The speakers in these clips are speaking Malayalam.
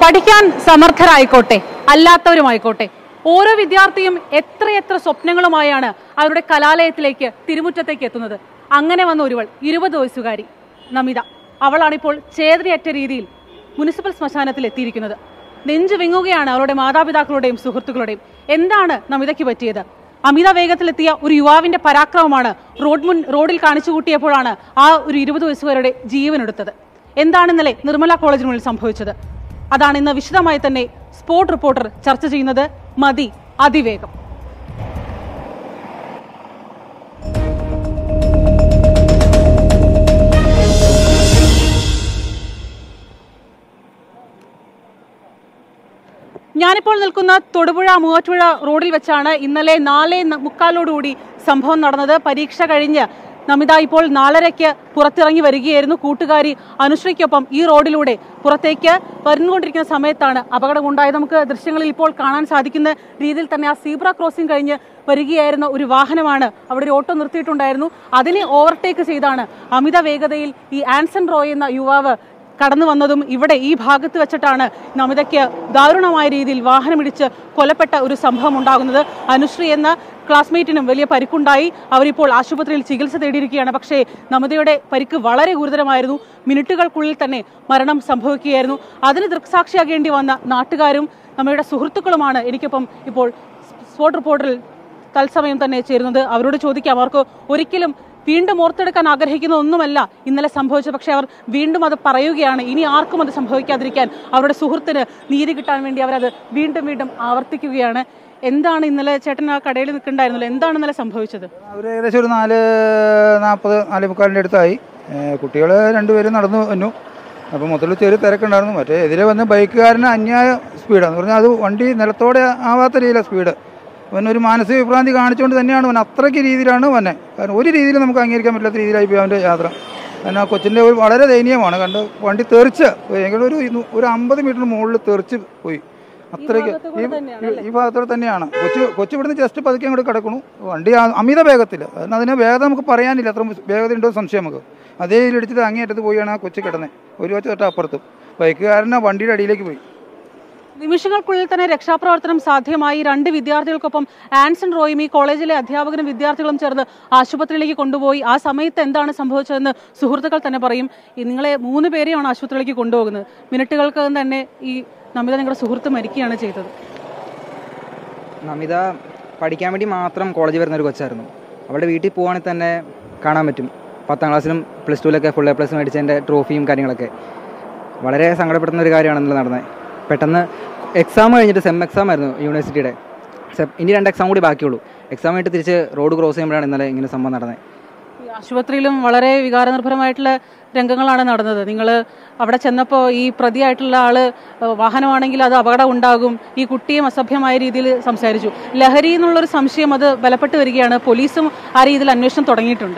പഠിക്കാൻ സമർത്ഥരായിക്കോട്ടെ അല്ലാത്തവരുമായിക്കോട്ടെ ഓരോ വിദ്യാർത്ഥിയും എത്രയെത്ര സ്വപ്നങ്ങളുമായാണ് അവരുടെ കലാലയത്തിലേക്ക് തിരുമുറ്റത്തേക്ക് എത്തുന്നത് അങ്ങനെ വന്ന ഒരുവൾ ഇരുപത് വയസ്സുകാരി നമിത അവളാണിപ്പോൾ ചേതനയറ്റ രീതിയിൽ മുനിസിപ്പൽ ശ്മശാനത്തിൽ എത്തിയിരിക്കുന്നത് നെഞ്ചു വിങ്ങുകയാണ് അവളുടെ മാതാപിതാക്കളുടെയും സുഹൃത്തുക്കളുടെയും എന്താണ് നമിതയ്ക്ക് പറ്റിയത് അമിത വേഗത്തിലെത്തിയ ഒരു യുവാവിന്റെ പരാക്രമമാണ് റോഡ് മുൻ റോഡിൽ കാണിച്ചു കൂട്ടിയപ്പോഴാണ് ആ ഒരു ഇരുപത് വയസ്സുകാരുടെ ജീവനെടുത്തത് എന്താണ് ഇന്നലെ നിർമ്മല കോളേജിന് മുന്നിൽ സംഭവിച്ചത് അതാണ് ഇന്ന് വിശദമായി തന്നെ സ്പോർട്ട് റിപ്പോർട്ടർ ചർച്ച ചെയ്യുന്നത് മതി അതിവേഗം ഞാനിപ്പോൾ നിൽക്കുന്ന തൊടുപുഴ മൂവാറ്റുപുഴ റോഡിൽ വെച്ചാണ് ഇന്നലെ നാല് ന- മുക്കാലോടുകൂടി സംഭവം നടന്നത് പരീക്ഷ കഴിഞ്ഞ് നമിത ഇപ്പോൾ നാലരയ്ക്ക് പുറത്തിറങ്ങി വരികയായിരുന്നു കൂട്ടുകാരി അനുശ്രീക്കൊപ്പം ഈ റോഡിലൂടെ പുറത്തേക്ക് വരുന്നുകൊണ്ടിരിക്കുന്ന സമയത്താണ് അപകടമുണ്ടായത് നമുക്ക് ദൃശ്യങ്ങളിൽ ഇപ്പോൾ കാണാൻ സാധിക്കുന്ന രീതിയിൽ തന്നെ ആ സീബ്ര ക്രോസിംഗ് കഴിഞ്ഞ് വരികയായിരുന്ന ഒരു വാഹനമാണ് അവിടെ ഒരു ഓട്ടോ നിർത്തിയിട്ടുണ്ടായിരുന്നു അതിനെ ഓവർടേക്ക് ചെയ്താണ് അമിത വേഗതയിൽ ഈ ആൻസൺ റോയ് എന്ന യുവാവ് കടന്നു വന്നതും ഇവിടെ ഈ ഭാഗത്ത് വെച്ചിട്ടാണ് നമിതയ്ക്ക് ദാരുണമായ രീതിയിൽ വാഹനമിടിച്ച് കൊലപ്പെട്ട ഒരു സംഭവം ഉണ്ടാകുന്നത് അനുശ്രീ എന്ന ക്ലാസ്മേറ്റിനും വലിയ പരിക്കുണ്ടായി അവരിപ്പോൾ ആശുപത്രിയിൽ ചികിത്സ തേടിയിരിക്കുകയാണ് പക്ഷേ നമിതയുടെ പരിക്ക് വളരെ ഗുരുതരമായിരുന്നു മിനിറ്റുകൾക്കുള്ളിൽ തന്നെ മരണം സംഭവിക്കുകയായിരുന്നു അതിന് ദൃക്സാക്ഷിയാകേണ്ടി വന്ന നാട്ടുകാരും നമ്മുടെ സുഹൃത്തുക്കളുമാണ് എനിക്കൊപ്പം ഇപ്പോൾ സ്പോട്ട് റിപ്പോർട്ടറിൽ തത്സമയം തന്നെ ചേരുന്നത് അവരോട് ചോദിക്കാം അവർക്ക് ഒരിക്കലും വീണ്ടും ഓർത്തെടുക്കാൻ ആഗ്രഹിക്കുന്ന ഒന്നുമല്ല ഇന്നലെ സംഭവിച്ചത് പക്ഷേ അവർ വീണ്ടും അത് പറയുകയാണ് ഇനി ആർക്കും അത് സംഭവിക്കാതിരിക്കാൻ അവരുടെ സുഹൃത്തിന് നീതി കിട്ടാൻ വേണ്ടി അവരത് വീണ്ടും വീണ്ടും ആവർത്തിക്കുകയാണ് എന്താണ് ഇന്നലെ ചേട്ടൻ ആ കടയിൽ നിൽക്കണ്ടായിരുന്നല്ലോ എന്താണ് ഇന്നലെ സംഭവിച്ചത് അവർ ഏകദേശം ഒരു നാല് നാൽപ്പത് നാല് മുക്കാലിൻ്റെ അടുത്തായി കുട്ടികൾ രണ്ടുപേരും നടന്നു വന്നു അപ്പോൾ മൊത്തത്തിൽ ചെറിയ തിരക്കുണ്ടായിരുന്നു മറ്റേ എതിരെ വന്ന ബൈക്കുകാരന് അന്യായ സ്പീഡാന്ന് പറഞ്ഞാൽ അത് വണ്ടി നിലത്തോടെ ആവാത്ത രീതിയിലാണ് സ്പീഡ് അവൻ ഒരു മാനസിക വിഭ്രാന്തി കാണിച്ചുകൊണ്ട് തന്നെയാണ് അവൻ അത്രയ്ക്ക് രീതിയിലാണ് വന്നെ കാരണം ഒരു രീതിയിൽ നമുക്ക് അംഗീകരിക്കാൻ പറ്റാത്ത രീതിയിലായി പോയി അവൻ്റെ യാത്ര കാരണം ആ കൊച്ചിൻ്റെ ഒരു വളരെ ദയനീയമാണ് കണ്ട് വണ്ടി തെറിച്ച് ഏകദേശം ഒരു ഇന്നു- ഒരു അമ്പത് മീറ്റർ മുകളിൽ തെറിച്ച് പോയി അത്രയ്ക്ക് ഈ ഈ ഭാഗത്തോടെ തന്നെയാണ് കൊച്ചു കൊച്ചു ഇവിടുന്ന് ജസ്റ്റ് പതുക്കെ അങ്ങോട്ട് കിടക്കണു വണ്ടി ആ- അമിത വേഗത്തിൽ കാരണം അതിന് വേഗത നമുക്ക് പറയാനില്ല അത്ര വേഗത ഉണ്ടോ എന്ന് സംശയം നമുക്ക് അതേ ഇതിലെടുത്തിട്ട് അങ്ങേയറ്റത്ത് പോയാണ് ആ കൊച്ചു കിടന്നത് ഒരു കൊച്ചു തൊട്ട് അപ്പുറത്തും ബൈക്കുകാരനെ വണ്ടിയുടെ അടിയിലേക്ക് പോയി നിമിഷങ്ങൾക്കുള്ളിൽ തന്നെ രക്ഷാപ്രവർത്തനം സാധ്യമായി രണ്ട് വിദ്യാർത്ഥികൾക്കൊപ്പം ആൻസൺ റോയും ഈ കോളേജിലെ അധ്യാപകരും വിദ്യാർത്ഥികളും ചേർന്ന് ആശുപത്രിയിലേക്ക് കൊണ്ടുപോയി ആ സമയത്ത് എന്താണ് സംഭവിച്ചതെന്ന് സുഹൃത്തുക്കൾ തന്നെ പറയും ഈ നിങ്ങളെ മൂന്ന് പേരെയാണ് ആശുപത്രിയിലേക്ക് കൊണ്ടുപോകുന്നത് മിനിറ്റുകൾക്ക് തന്നെ ഈ നമിത നിങ്ങളുടെ സുഹൃത്ത് മരിക്കുകയാണ് ചെയ്തത് നമിത പഠിക്കാൻ വേണ്ടി മാത്രം കോളേജിൽ വരുന്ന ഒരു കൊച്ചായിരുന്നു അവളുടെ വീട്ടിൽ പോവുകയാണെങ്കിൽ തന്നെ കാണാൻ പറ്റും പത്താം ക്ലാസ്സിലും പ്ലസ് ടുവിലൊക്കെ ഫുൾ എ പ്ലസ് മേടിച്ചതിൻ്റെ ട്രോഫിയും കാര്യങ്ങളൊക്കെ വളരെ സങ്കടപ്പെടുന്ന ഒരു കാര്യമാണ് ഇന്നലെ നടന്നത് പെട്ടെന്ന് എക്സാം കഴിഞ്ഞിട്ട് സെം എക്സാം ആയിരുന്നു യൂണിവേഴ്സിറ്റിയുടെ സെം ഇനി രണ്ട് എക്സാം കൂടി ബാക്കിയുള്ളൂ എക്സാം കഴിഞ്ഞിട്ട് തിരിച്ച് റോഡ് ക്രോസ് ചെയ്യുമ്പോഴാണ് ഇന്നലെ ഇങ്ങനെ സംഭവം നടന്നത് ഈ ആശുപത്രിയിലും വളരെ വികാരനിർഭരമായിട്ടുള്ള രംഗങ്ങളാണ് നടന്നത് നിങ്ങൾ അവിടെ ചെന്നപ്പോൾ ഈ പ്രതിയായിട്ടുള്ള ആള് ഏഹ്, വാഹനമാണെങ്കിൽ അത് അപകടം ഉണ്ടാകും ഈ കുട്ടിയും അസഭ്യമായ രീതിയിൽ സംസാരിച്ചു ലഹരി എന്നുള്ളൊരു സംശയം അത് ബലപ്പെട്ട് വരികയാണ് പോലീസും ആ രീതിയിൽ അന്വേഷണം തുടങ്ങിയിട്ടുണ്ട്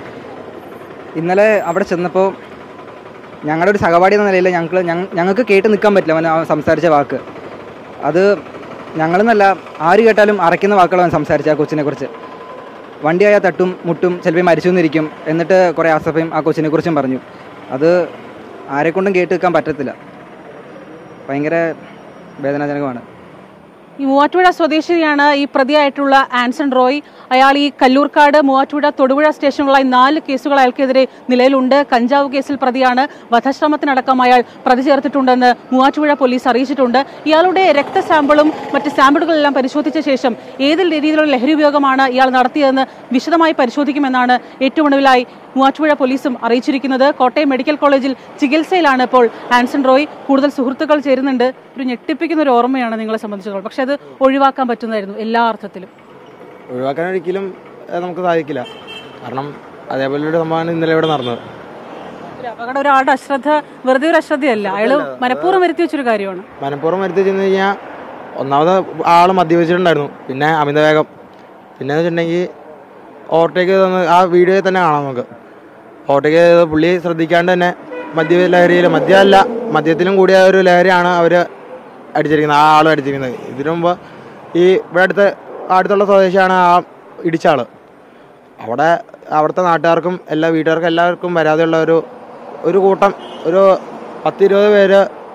ഇന്നലെ അവിടെ ചെന്നപ്പോൾ ഞങ്ങളുടെ ഒരു സഹപാഠി എന്ന നിലയിൽ ഞങ്ങൾക്ക് ഞങ്ങൾക്ക് കേട്ട് നിൽക്കാൻ പറ്റില്ല അവൻ അവൻ സംസാരിച്ച വാക്ക് അത് ഞങ്ങളെന്നല്ല ആര് കേട്ടാലും അറയ്ക്കുന്ന വാക്കുകൾ അവൻ സംസാരിച്ച ആ കൊച്ചിനെ കുറിച്ച് വണ്ടിയായ തട്ടും മുട്ടും ചിലപ്പോൾ മരിച്ചു എന്നിരിക്കും എന്നിട്ട് കുറേ അസഭ്യം ആ കൊച്ചിനെ കുറിച്ചും പറഞ്ഞു അത് ആരെക്കൊണ്ടും കേട്ട് നിൽക്കാൻ പറ്റത്തില്ല ഭയങ്കര വേദനാജനകമാണ് ഈ മൂവാറ്റുപുഴ സ്വദേശിയാണ് ഈ പ്രതിയായിട്ടുള്ള ആൻസൺ റോയ് അയാൾ ഈ കല്ലൂർക്കാട് മൂവാറ്റുപുഴ തൊടുപുഴ സ്റ്റേഷനുകളായി നാല് കേസുകൾ അയാൾക്കെതിരെ നിലവിലുണ്ട് കഞ്ചാവ് കേസിൽ പ്രതിയാണ് വധശ്രമത്തിനടക്കം അയാൾ പ്രതി ചേർത്തിട്ടുണ്ടെന്ന് മൂവാറ്റുപുഴ പോലീസ് അറിയിച്ചിട്ടുണ്ട് ഇയാളുടെ രക്തസാമ്പിളും മറ്റ് സാമ്പിളുകളെല്ലാം പരിശോധിച്ച ശേഷം ഏത് രീതിയിലുള്ള ലഹരി ഉപയോഗമാണ് ഇയാൾ നടത്തിയതെന്ന് വിശദമായി പരിശോധിക്കുമെന്നാണ് ഏറ്റവും ഒടുവിലായി മൂവാറ്റുപുഴ പോലീസും അറിയിച്ചിരിക്കുന്നത് കോട്ടയം മെഡിക്കൽ കോളേജിൽ ചികിത്സയിലാണ് ഇപ്പോൾ ആൻസൺ റോയ് കൂടുതൽ സുഹൃത്തുക്കൾ ചേരുന്നുണ്ട് ഒരു ഞെട്ടിപ്പിക്കുന്ന ഒരു ഓർമ്മയാണ് നിങ്ങളെ സംബന്ധിച്ചിടത്തോളം പക്ഷെ അത് ഒഴിവാക്കാൻ പറ്റുന്നതായിരുന്നു എല്ലാ അർത്ഥത്തിലും ഒഴിവാക്കാൻ ഒരിക്കലും ഏഹ്, നമുക്ക് സാധിക്കില്ല കാരണം അതേപോലെ ഒരു സംഭവമാണ് ഇന്നലെ ഇവിടെ നടന്നത് ഒരു അപകടം ഒരാളുടെ അശ്രദ്ധ വെറുതെ ഒരു അശ്രദ്ധയല്ല അയാള് മനഃപൂർവ്വം വരുത്തി വെച്ചൊരു കാര്യമാണ് മനഃപൂർവ്വം വരുത്തി ചെന്ന് കഴിഞ്ഞാൽ ഒന്നാമത് ആൾ മദ്യപിച്ചിട്ടുണ്ടായിരുന്നു പിന്നെ അമിതവേഗം പിന്നെ എന്ന് വെച്ചിട്ടുണ്ടെങ്കിൽ ഓവർടേക്ക് ചെയ്തെന്ന് ആ വീഡിയോയിൽ തന്നെ കാണാം നമുക്ക് ഓവർടേക്ക് ചെയ്ത് പുള്ളി ശ്രദ്ധിക്കാണ്ട് തന്നെ മദ്യ ലഹരിയിൽ മദ്യമല്ല മദ്യത്തിലും കൂടിയ ഒരു ലഹരിയാണ് അവർ അടിച്ചിരിക്കുന്നത് ആ ആളും അടിച്ചിരിക്കുന്നത് ഇതിനു മുമ്പ് ഈ ഇവിടെ അടുത്ത അടുത്തുള്ള സ്വദേശിയാണ് ആ ഇടിച്ച ആള് അവിടെ അവിടുത്തെ നാട്ടുകാർക്കും എല്ലാ വീട്ടുകാർക്കും എല്ലാവർക്കും പരാതിയുള്ള ഒരു ഒരു കൂട്ടം ഒരു പത്തിരുപത് പേര്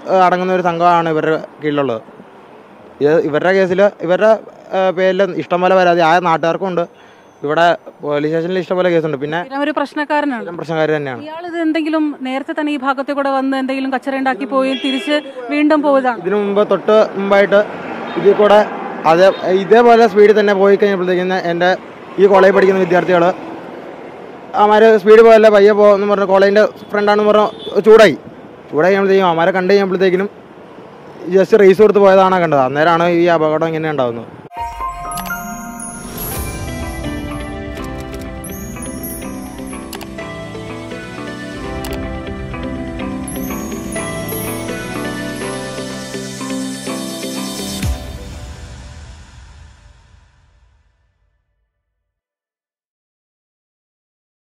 ഏഹ്, അടങ്ങുന്ന ഒരു സംഘമാണ് ഇവരുടെ കീഴിലുള്ളത് ഇത് ഇവരുടെ കേസിൽ ഇവരുടെ ഏഹ്, പേരിൽ ഇഷ്ടംപോലെ പരാതി ആ നാട്ടുകാർക്കും ഉണ്ട് ഇവിടെ പോലീസ് സ്റ്റേഷനിൽ ഇഷ്ടംപോലെ കേസുണ്ട് പിന്നെ സ്ഥിരം ഒരു പ്രശ്നക്കാരനാണ് ഇതെല്ലാം പ്രശ്നക്കാർ തന്നെയാണ് ഇയാൾ ഇത് എന്തെങ്കിലും നേരത്തെ തന്നെ ഈ ഭാഗത്തെ കൂടെ വന്ന് എന്തെങ്കിലും കച്ചറ ഉണ്ടാക്കി പോയി തിരിച്ച് വീണ്ടും പോയതാണ് ഇതിനു മുമ്പ് തൊട്ട് മുമ്പായിട്ട് ഇതിൽ കൂടെ അതേ ഇതേപോലെ സ്പീഡിൽ തന്നെ പോയി കഴിഞ്ഞപ്പോഴത്തേക്കും എൻ്റെ ഈ കോളേജിൽ പഠിക്കുന്ന വിദ്യാർത്ഥികൾ അമാര് സ്പീഡ് പോയല്ല പയ്യെ പോകുമെന്ന് പറഞ്ഞു കോളേജിൻ്റെ ഫ്രണ്ടാണെന്ന് പറഞ്ഞു ചൂടായി ചൂടായി കഴിയുമ്പോഴത്തേക്കും അമാരെ കണ്ടു കഴിയുമ്പോഴത്തേക്കിനും ജസ്റ്റ് റേസ് കൊടുത്ത് പോയതാണ് കണ്ടത് അന്നേരമാണ് ഈ അപകടം ഇങ്ങനെ ഉണ്ടാകുന്നത്